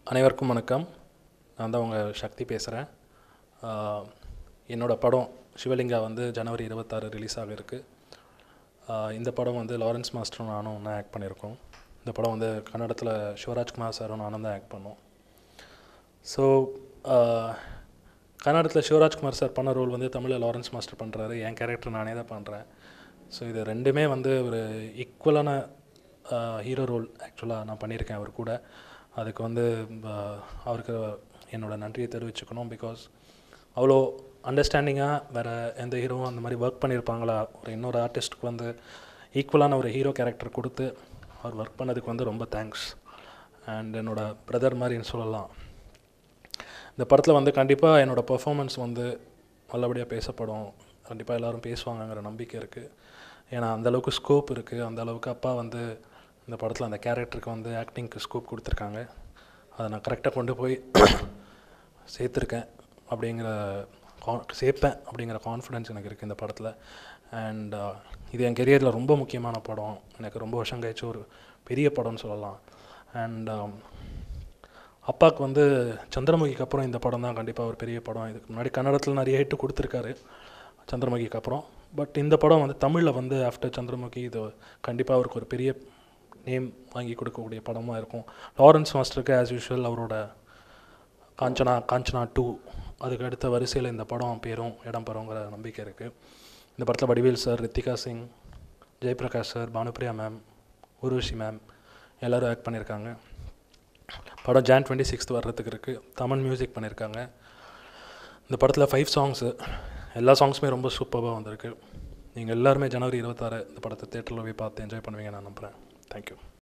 அனைவருக்கும் வணக்கம் நான் தான் உங்கள் சக்தி பேசுகிறேன் என்னோடய படம் சிவலிங்கா வந்து ஜனவரி இருபத்தாறு ரிலீஸ் ஆக இருக்கு ஆஹ் இந்த படம் வந்து லாரன்ஸ் மாஸ்டரும் நானும் ஒன்றா ஆக்ட் பண்ணியிருக்கோம் இந்த படம் வந்து கன்னடத்தில் சிவராஜ்குமார் சாரும் நானும் தான் ஆக்ட் பண்ணோம் ஸோ கன்னடத்தில் சிவராஜ்குமார் சார் பண்ண ரோல் வந்து தமிழில் லாரன்ஸ் மாஸ்டர் பண்ணுறாரு என் கேரக்டர் நானே தான் பண்ணுறேன் ஸோ இது ரெண்டுமே வந்து ஒரு ஈக்குவலான ஹீரோ ரோல் ஆக்சுவலாக நான் பண்ணியிருக்கேன் அவர் கூட அதுக்கு வந்து ஆஹ் அவருக்கு என்னோட நன்றியை தெரிவிச்சுக்கணும் பிகாஸ் அவ்வளோ அண்டர்ஸ்டாண்டிங்காக வேறு எந்த ஹீரோவும் அந்த மாதிரி ஒர்க் பண்ணியிருப்பாங்களா ஒரு இன்னொரு ஆர்டிஸ்ட்டுக்கு வந்து ஈக்குவலான ஒரு ஹீரோ கேரக்டர் கொடுத்து அவர் ஒர்க் பண்ணதுக்கு வந்து ரொம்ப தேங்க்ஸ் அண்ட் என்னோட பிரதர் மாதிரின்னு சொல்லலாம் இந்த படத்தில் வந்து கண்டிப்பாக என்னோடய பெர்ஃபார்மன்ஸ் வந்து நல்லபடியாக பேசப்படும் கண்டிப்பாக எல்லோரும் பேசுவாங்கங்கிற நம்பிக்கை இருக்குது ஏன்னா அந்தளவுக்கு ஸ்கோப் இருக்குது அந்த அளவுக்கு அப்பா வந்து இந்த படத்தில் அந்த கேரக்டருக்கு வந்து ஆக்டிங்க்கு ஸ்கோப் கொடுத்துருக்காங்க அதை நான் கரெக்டாக கொண்டு போய் சேர்த்துருக்கேன் அப்படிங்கிற கா- சேர்ப்பேன் அப்படிங்கிற கான்ஃபிடென்ஸ் எனக்கு இருக்குது இந்த படத்தில் அண்ட் இது என் கெரியரில் ரொம்ப முக்கியமான படம் எனக்கு ரொம்ப வருஷம் கழிச்சு ஒரு பெரிய படம்னு சொல்லலாம் அண்ட் அப்பாவுக்கு வந்து சந்திரமுகிக்கு அப்புறம் இந்த படம் தான் கண்டிப்பாக ஒரு பெரிய படம் இதுக்கு முன்னாடி கன்னடத்தில் நிறைய ஹிட்டு கொடுத்துருக்காரு சந்திரமுகிக்கு அப்புறம் பட் இந்த படம் வந்து தமிழில் வந்து ஆஃப்டர் சந்திரமுகி இது கண்டிப்பாக அவருக்கு ஒரு பெரிய நேம் வாங்கி கொடுக்கக்கூடிய படமாக இருக்கும் லாரன்ஸ் மாஸ்டருக்கு ஆஸ் யூஷுவல் அவரோட காஞ்சனா காஞ்சனா டூ அதுக்கு அடுத்த வரிசையில் இந்த படம் பேரும் இடம் பெறுங்கிற நம்பிக்கை இருக்குது இந்த படத்தில் Vadivel sir Ritika Singh Jayaprakash sir Bhanupriya ma'am Urvashi ma'am எல்லோரும் ஆக்ட் பண்ணியிருக்காங்க படம் ஜான் டுவெண்ட்டி சிக்ஸ்த் வர்றதுக்கு இருக்குது தமன் மியூசிக் பண்ணியிருக்காங்க இந்த படத்தில் ஃபைவ் சாங்ஸு எல்லா சாங்ஸுமே ரொம்ப சூப்பராக வந்திருக்கு நீங்கள் எல்லாருமே ஜனவரி இருபத்தாறு இந்த படத்தை தேட்டரில் போய் பார்த்து என்ஜாய் பண்ணுவீங்க நான் நம்புகிறேன் தேங்க்யூ